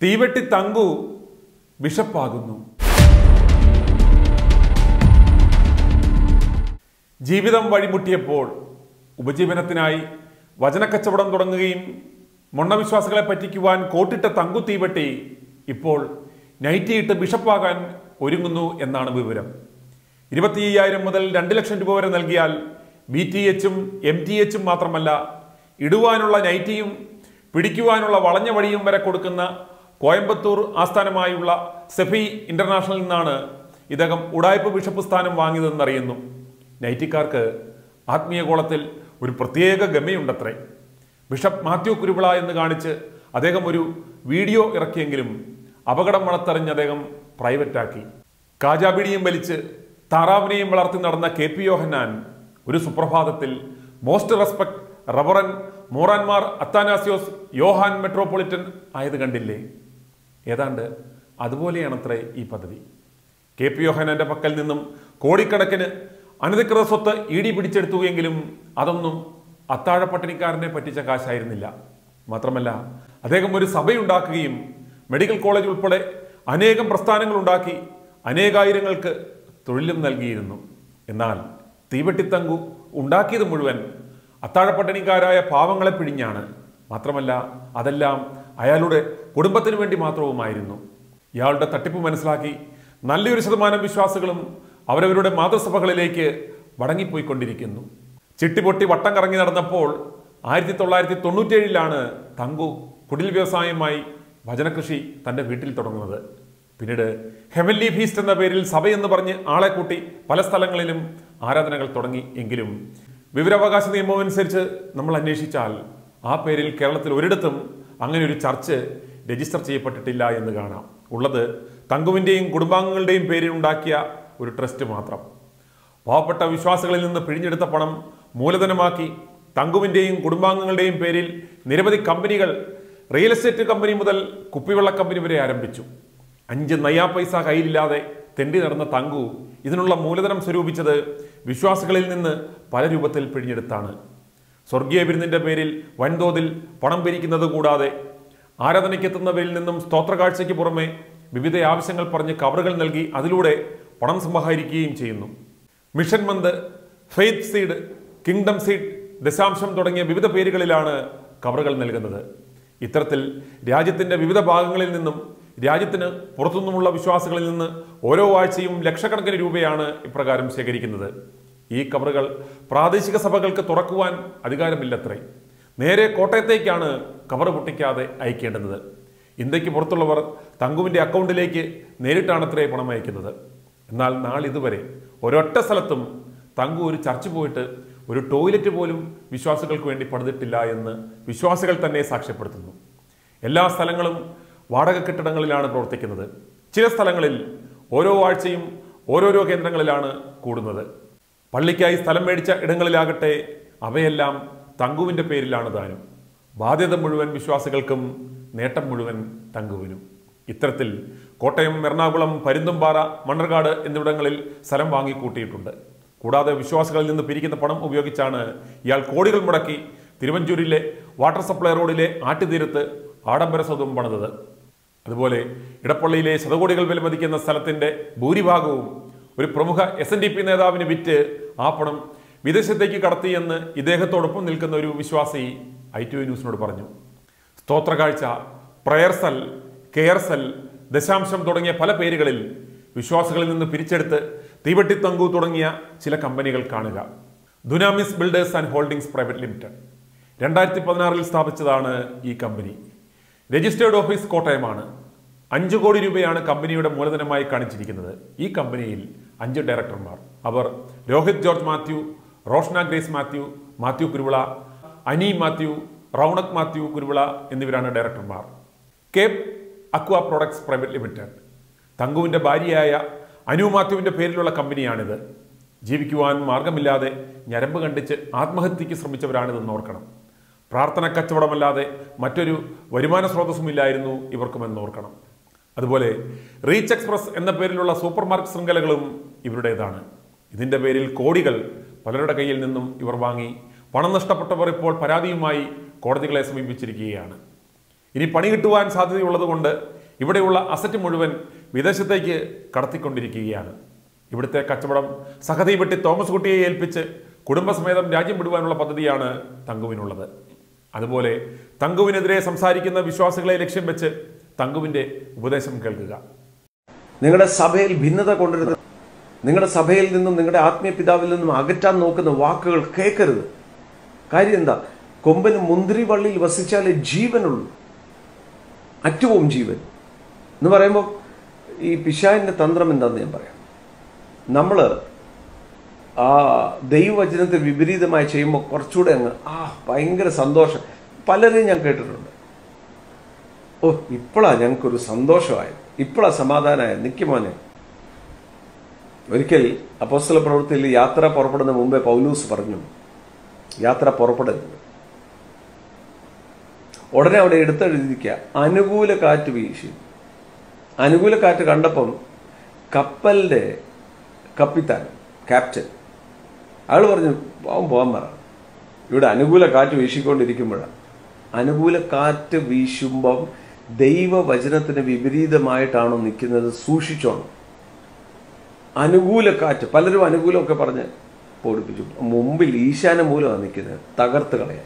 തീവെട്ടി തങ്കു ബിഷപ്പാകുന്നു ജീവിതം വഴിമുട്ടിയപ്പോൾ ഉപജീവനത്തിനായി വചനക്കച്ചവടം തുടങ്ങുകയും മൊണ്ണവിശ്വാസികളെ പറ്റിക്കുവാൻ കോട്ടിട്ട തങ്കു തീവട്ടി ഇപ്പോൾ നൈറ്റിയിട്ട് ബിഷപ്പാകാൻ ഒരുങ്ങുന്നു എന്നാണ് വിവരം ഇരുപത്തി അയ്യായിരം മുതൽ രണ്ട് ലക്ഷം രൂപ വരെ നൽകിയാൽ ബി ടി എച്ചും എം ടി എച്ചും മാത്രമല്ല ഇടുവാനുള്ള നൈറ്റിയും പിടിക്കുവാനുള്ള വളഞ്ഞ വഴിയും വരെ കൊടുക്കുന്ന കോയമ്പത്തൂർ ആസ്ഥാനമായുള്ള സെഫി ഇന്റർനാഷണലിൽ നിന്നാണ് ഇദ്ദേഹം ഉടായ്പ ബിഷപ്പ് സ്ഥാനം വാങ്ങിയതെന്നറിയുന്നു നൈറ്റിക്കാർക്ക് ആത്മീയ കോളത്തിൽ ഒരു പ്രത്യേക ഗമയുണ്ടത്രേ ബിഷപ്പ് മാത്യു കുരുവിള എന്ന് കാണിച്ച് അദ്ദേഹം ഒരു വീഡിയോ ഇറക്കിയെങ്കിലും അപകടം വളർത്തെറിഞ്ഞ് അദ്ദേഹം പ്രൈവറ്റാക്കി കാജാബിടിയും വലിച്ച് താറാവിനെയും വളർത്തി നടന്ന കെ പി യോഹന്നാൻ ഒരു സുപ്രഭാതത്തിൽ most respect റബറൻ മോറാൻമാർ Athanasios Yohan metropolitan ആയത് കണ്ടില്ലേ ഏതാണ്ട് അതുപോലെയാണത്രേ ഈ പദ്ധതി കെ പി യോഹനാന്റെ പക്കൽ നിന്നും കോടിക്കണക്കിന് അനധികൃത സ്വത്ത് ഇ ഡി പിടിച്ചെടുത്തു എങ്കിലും അതൊന്നും അത്താഴപ്പട്ടിണിക്കാരനെ പറ്റിച്ച കാശായിരുന്നില്ല മാത്രമല്ല അദ്ദേഹം ഒരു സഭയുണ്ടാക്കുകയും മെഡിക്കൽ കോളേജ് ഉൾപ്പെടെ അനേകം പ്രസ്ഥാനങ്ങൾ ഉണ്ടാക്കി അനേകായിരങ്ങൾക്ക് തൊഴിലും നൽകിയിരുന്നു എന്നാൽ തീവെട്ടിത്തങ്കു ഉണ്ടാക്കിയത് മുഴുവൻ അത്താഴപ്പട്ടിണിക്കാരായ പാവങ്ങളെ പിഴിഞ്ഞാണ് മാത്രമല്ല അതെല്ലാം അയാളുടെ കുടുംബത്തിന് വേണ്ടി മാത്രവുമായിരുന്നു ഇയാളുടെ തട്ടിപ്പ് മനസ്സിലാക്കി നല്ലൊരു ശതമാനം വിശ്വാസികളും അവരവരുടെ മാതൃസഭകളിലേക്ക് മടങ്ങിപ്പോയിക്കൊണ്ടിരിക്കുന്നു ചിട്ടിപൊട്ടി വട്ടം കറങ്ങി നടന്നപ്പോൾ ആയിരത്തി തൊള്ളായിരത്തി തൊണ്ണൂറ്റേഴിലാണ് തങ്കു കുടിൽ വ്യവസായമായി ഭജനകൃഷി തൻ്റെ വീട്ടിൽ തുടങ്ങുന്നത് പിന്നീട് ഹെവൻലി ഫീസ്റ്റ് എന്ന പേരിൽ സഭയെന്ന് പറഞ്ഞ് ആളെ കൂട്ടി പല സ്ഥലങ്ങളിലും ആരാധനകൾ തുടങ്ങി എങ്കിലും വിവരാവകാശ നിയമം അനുസരിച്ച് നമ്മൾ അന്വേഷിച്ചാൽ ആ പേരിൽ കേരളത്തിൽ ഒരിടത്തും അങ്ങനെ ഒരു ചർച്ച് രജിസ്റ്റർ ചെയ്യപ്പെട്ടിട്ടില്ല എന്ന് കാണാം ഉള്ളത് തങ്കുവിൻ്റെയും കുടുംബാംഗങ്ങളുടെയും പേരിൽ ഉണ്ടാക്കിയ ഒരു ട്രസ്റ്റ് മാത്രം പാവപ്പെട്ട വിശ്വാസികളിൽ നിന്ന് പിഴിഞ്ഞെടുത്ത പണം മൂലധനമാക്കി തങ്കുവിൻ്റെയും കുടുംബാംഗങ്ങളുടെയും പേരിൽ നിരവധി കമ്പനികൾ റിയൽ എസ്റ്റേറ്റ് കമ്പനി മുതൽ കുപ്പിവെള്ള കമ്പനി വരെ ആരംഭിച്ചു അഞ്ച് നയാ പൈസ കയ്യിലില്ലാതെ തെണ്ടി നടന്ന തങ്കു ഇതിനുള്ള മൂലധനം സ്വരൂപിച്ചത് വിശ്വാസികളിൽ നിന്ന് പല രൂപത്തിൽ പിഴിഞ്ഞെടുത്താണ് സ്വർഗീയ വിരുന്നിന്റെ പേരിൽ വൻതോതിൽ പണം പിരിക്കുന്നത് കൂടാതെ ആരാധനയ്ക്കെത്തുന്നവരിൽ നിന്നും സ്തോത്രകാഴ്ചയ്ക്ക് പുറമെ വിവിധ ആവശ്യങ്ങൾ പറഞ്ഞ് കവറുകൾ നൽകി അതിലൂടെ പണം സമാഹരിക്കുകയും ചെയ്യുന്നു mission month faith seed kingdom seed ദശാംശം തുടങ്ങിയ വിവിധ പേരുകളിലാണ് കവറുകൾ നൽകുന്നത് ഇത്തരത്തിൽ രാജ്യത്തിന്റെ വിവിധ ഭാഗങ്ങളിൽ നിന്നും രാജ്യത്തിന് പുറത്തുനിന്നുമുള്ള വിശ്വാസികളിൽ നിന്ന് ഓരോ ആഴ്ചയും ലക്ഷക്കണക്കിന് രൂപയാണ് ഇപ്രകാരം ശേഖരിക്കുന്നത് ഈ കവറുകൾ പ്രാദേശിക സഭകൾക്ക് തുറക്കുവാൻ അധികാരമില്ലത്രേ നേരെ കോട്ടയത്തേക്കാണ് കവർ പൊട്ടിക്കാതെ അയക്കേണ്ടുന്നത് ഇന്ത്യക്ക് പുറത്തുള്ളവർ തങ്കുവിൻ്റെ അക്കൗണ്ടിലേക്ക് നേരിട്ടാണത്രേ പണം അയക്കുന്നത് എന്നാൽ നാളിതുവരെ ഒരൊറ്റ സ്ഥലത്തും തങ്കു ഒരു ചർച്ച് പോയിട്ട് ഒരു ടോയ്ലറ്റ് പോലും വിശ്വാസികൾക്ക് വേണ്ടി പണിതിട്ടില്ല എന്ന് വിശ്വാസികൾ തന്നെ സാക്ഷ്യപ്പെടുത്തുന്നു എല്ലാ സ്ഥലങ്ങളും വാടക കെട്ടിടങ്ങളിലാണ് പ്രവർത്തിക്കുന്നത് ചില സ്ഥലങ്ങളിൽ ഓരോ ആഴ്ചയും ഓരോരോ കേന്ദ്രങ്ങളിലാണ് കൂടുന്നത് പള്ളിക്കായി സ്ഥലം മേടിച്ച ഇടങ്ങളിലാകട്ടെ അവയെല്ലാം തങ്കുവിൻ്റെ പേരിലാണ് താനും ബാധ്യത മുഴുവൻ വിശ്വാസികൾക്കും നേട്ടം മുഴുവൻ തങ്കുവിനും ഇത്തരത്തിൽ കോട്ടയം എറണാകുളം പരുന്തുംപാറ മണ്ണർകാട് എന്നിവിടങ്ങളിൽ സ്ഥലം വാങ്ങിക്കൂട്ടിയിട്ടുണ്ട് കൂടാതെ വിശ്വാസികളിൽ നിന്ന് പിരിക്കുന്ന പണം ഉപയോഗിച്ചാണ് ഇയാൾ കോടികൾ മുടക്കി തിരുവഞ്ചൂരിലെ വാട്ടർ സപ്ലൈ റോഡിലെ ആട്ടുതീരത്ത് ആഡംബര സൗധം പണിതത് അതുപോലെ ഇടപ്പള്ളിയിലെ ശതകോടികൾ വിലമതിക്കുന്ന സ്ഥലത്തിന്റെ ഭൂരിഭാഗവും ഒരു പ്രമുഖ എസ് എൻ ഡി പി നേതാവിന് വിറ്റ് ആ പണം വിദേശത്തേക്ക് കടത്തിയെന്ന് ഇദ്ദേഹത്തോടൊപ്പം നിൽക്കുന്ന ഒരു വിശ്വാസി ഐ ടി ന്യൂസിനോട് പറഞ്ഞു സ്തോത്രകാഴ്ച പ്രയർ സെൽ കെയർ സെൽ ദശാംശം തുടങ്ങിയ പല പേരുകളിൽ വിശ്വാസികളിൽ നിന്ന് പിരിച്ചെടുത്ത് തീവട്ടി തങ്കു തുടങ്ങിയ ചില കമ്പനികൾ കാണുക Dunamis builders and holdings private limited രണ്ടായിരത്തി പതിനാറിൽ സ്ഥാപിച്ചതാണ് ഈ കമ്പനി രജിസ്റ്റേർഡ് ഓഫീസ് കോട്ടയമാണ് അഞ്ചു കോടി രൂപയാണ് കമ്പനിയുടെ മൂലധനമായി കാണിച്ചിരിക്കുന്നത് ഈ കമ്പനിയിൽ അഞ്ച് ഡയറക്ടർമാർ അവർ Rohit George Mathew Roshna Grace Mathew Mathew Kuruvilla Ani Mathew Raunak Mathew Kuruvilla എന്നിവരാണ് ഡയറക്ടർമാർ cape aqua products private limited തങ്കുവിൻ്റെ ഭാര്യയായ അനു മാത്യുവിൻ്റെ പേരിലുള്ള കമ്പനിയാണിത് ജീവിക്കുവാൻ മാർഗമില്ലാതെ ഞരമ്പ് കണ്ടിച്ച് ആത്മഹത്യയ്ക്ക് ശ്രമിച്ചവരാണിതെന്ന് ഓർക്കണം പ്രാർത്ഥന കച്ചവടമല്ലാതെ മറ്റൊരു വരുമാന സ്രോതസ്സുമില്ലായിരുന്നു ഇവർക്കുമെന്ന് ഓർക്കണം അതുപോലെ റീച്ച് എക്സ്പ്രസ് എന്ന പേരിലുള്ള സൂപ്പർ മാർക്കറ്റ് ശൃംഖലകളും ഇവരുടേതാണ് ഇതിൻ്റെ പേരിൽ കോടികൾ പലരുടെ കയ്യിൽ നിന്നും ഇവർ വാങ്ങി പണം നഷ്ടപ്പെട്ടവർ ഇപ്പോൾ പരാതിയുമായി കോടതികളെ സമീപിച്ചിരിക്കുകയാണ് ഇനി പണി കിട്ടുവാൻ സാധ്യതയുള്ളത് കൊണ്ട് ഇവിടെയുള്ള അസറ്റ് മുഴുവൻ വിദേശത്തേക്ക് കടത്തിക്കൊണ്ടിരിക്കുകയാണ് ഇവിടുത്തെ കച്ചവടം സഹതി വെട്ടി തോമസ് കുട്ടിയെ ഏൽപ്പിച്ച് കുടുംബസമേതം രാജ്യം വിടുവാനുള്ള പദ്ധതിയാണ് തങ്കുവിനുള്ളത് അതുപോലെ തങ്കുവിനെതിരെ സംസാരിക്കുന്ന വിശ്വാസികളെ ലക്ഷ്യം വെച്ച് തങ്കുവിന്റെ ഉപദേശം കേൾക്കുക നിങ്ങളുടെ സഭയിൽ ഭിന്നത കൊണ്ടുവരുന്ന നിങ്ങളുടെ സഭയിൽ നിന്നും നിങ്ങളുടെ ആത്മീയ പിതാവിൽ നിന്നും അകറ്റാൻ നോക്കുന്ന വാക്കുകൾ കേൾക്കരുത് കാര്യം എന്താ കൊമ്പന് മുന്തിരി വള്ളിയിൽ വസിച്ചാലേ ജീവനുള്ളൂ അറ്റവും ജീവൻ എന്ന് പറയുമ്പോൾ ഈ പിശാവിൻ്റെ തന്ത്രം എന്താന്ന് ഞാൻ പറയാം നമ്മൾ ആ ദൈവവചനത്തെ വിപരീതമായി ചെയ്യുമ്പോൾ കുറച്ചുകൂടെ അങ്ങ് ആ ഭയങ്കര സന്തോഷം പലരെയും ഞാൻ കേട്ടിട്ടുണ്ട് ഓ ഇപ്പോഴാ ഞങ്ങൾക്കൊരു സന്തോഷമായത് ഇപ്പോഴാ സമാധാനമായത് നിൽക്കുമോനെ ഒരിക്കൽ അപ്പോസ്തല പ്രവൃത്തിയിൽ യാത്ര പുറപ്പെടുന്ന മുമ്പേ പൗലൂസ് പറഞ്ഞു യാത്ര പുറപ്പെടരുത് ഉടനെ അവിടെ എടുത്തെഴുതിക്കുക അനുകൂല കാറ്റ് വീശി അനുകൂല കാറ്റ് കണ്ടപ്പം കപ്പലിന്റെ കപ്പിത്താൻ ക്യാപ്റ്റൻ അയാൾ പറഞ്ഞു പോകാൻ പോകാൻ പറ ഇവിടെ അനുകൂല കാറ്റ് വീശിക്കൊണ്ടിരിക്കുമ്പോഴാണ് അനുകൂല കാറ്റ് വീശുമ്പം ദൈവവചനത്തിന് വിപരീതമായിട്ടാണോ നിൽക്കുന്നത് സൂക്ഷിച്ചോണം അനുകൂല കാറ്റ് പലരും അനുകൂലമൊക്കെ പറഞ്ഞ് ഓടിപ്പിച്ചു മുമ്പിൽ ഈശാന മൂലമാണ് നിൽക്കുന്നത് തകർത്ത് കളയാൻ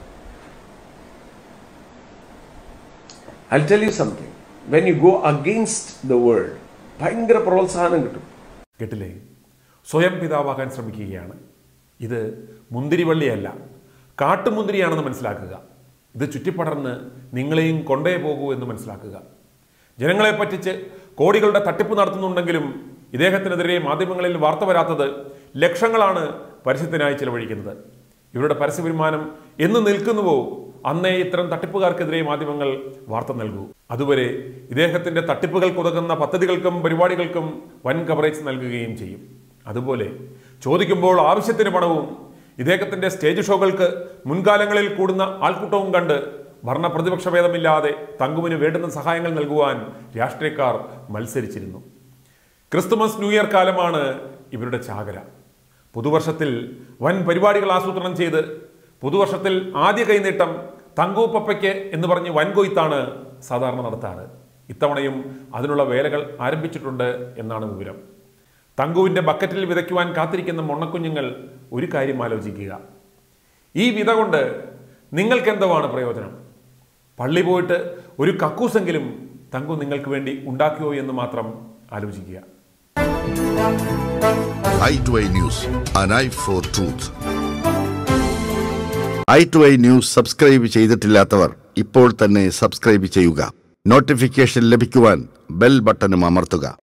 I tell you something when you go against the world ഭയങ്കര പ്രോത്സാഹനം കിട്ടും കേട്ടില്ലേ സ്വയം പിതാവാകാൻ ശ്രമിക്കുകയാണ് ഇത് മുന്തിരിവള്ളിയല്ല കാട്ടുമുന്തിരിയാണെന്ന് മനസ്സിലാക്കുക ഇത് ചുറ്റിപ്പടർന്ന് നിങ്ങളെയും കൊണ്ടേ പോകൂ എന്ന് മനസ്സിലാക്കുക ജനങ്ങളെ പറ്റിച്ച് കോടികളുടെ തട്ടിപ്പ് നടത്തുന്നുണ്ടെങ്കിലും ഇദ്ദേഹത്തിനെതിരെ മാധ്യമങ്ങളിൽ വാർത്ത വരാത്തത് ലക്ഷങ്ങളാണ് പരസ്യത്തിനായി ചിലവഴിക്കുന്നത് ഇവരുടെ പരസ്യ വരുമാനം എന്ന് നിൽക്കുന്നുവോ അന്നേ ഇത്തരം തട്ടിപ്പുകാർക്കെതിരെ മാധ്യമങ്ങൾ വാർത്ത നൽകൂ അതുവരെ ഇദ്ദേഹത്തിന്റെ തട്ടിപ്പുകൾക്കുതകുന്ന പദ്ധതികൾക്കും പരിപാടികൾക്കും വൻ കവറേജ് നൽകുകയും ചെയ്യും അതുപോലെ ചോദിക്കുമ്പോൾ ആവശ്യത്തിന് പണവും ഇദ്ദേഹത്തിന്റെ സ്റ്റേജ് ഷോകൾക്ക് മുൻകാലങ്ങളിൽ കൂടുന്ന ആൾക്കൂട്ടവും കണ്ട് ഭരണ പ്രതിപക്ഷ ഭേദമില്ലാതെ തങ്കുവിന് വേണ്ടുന്ന സഹായങ്ങൾ നൽകുവാൻ രാഷ്ട്രീയക്കാർ മത്സരിച്ചിരുന്നു ക്രിസ്തുമസ് ന്യൂ ഇയർ കാലമാണ് ഇവരുടെ ചാകര പുതുവർഷത്തിൽ വൻ പരിപാടികൾ ആസൂത്രണം ചെയ്ത് പുതുവർഷത്തിൽ ആദ്യ കൈനീട്ടം തങ്കു പപ്പയ്ക്ക് എന്ന് പറഞ്ഞ് വൻകൊയ്ത്താണ് സാധാരണ നടത്താറ് ഇത്തവണയും അതിനുള്ള വേലകൾ ആരംഭിച്ചിട്ടുണ്ട് എന്നാണ് വിവരം തങ്കുവിന്റെ ബക്കറ്റിൽ വിതയ്ക്കുവാൻ കാത്തിരിക്കുന്ന മൊണ്ണക്കുഞ്ഞുങ്ങൾ ഒരു കാര്യം ആലോചിക്കുക ഈ വിത കൊണ്ട് നിങ്ങൾക്ക് എന്തുവാണ് പ്രയോജനം പള്ളി പോയിട്ട് ഒരു കക്കൂസെങ്കിലും തങ്കു നിങ്ങൾക്ക് വേണ്ടി ഉണ്ടാക്കിയോ എന്ന് മാത്രം ആലോചിക്കുക eye to eye news, an eye for truth. I to I news subscribe ചെയ്തിട്ടില്ലാത്തവർ ഇപ്പോൾ തന്നെ സബ്സ്ക്രൈബ് ചെയ്യുക നോട്ടിഫിക്കേഷൻ ലഭിക്കുവാൻ ബെൽ ബട്ടണും അമർത്തുക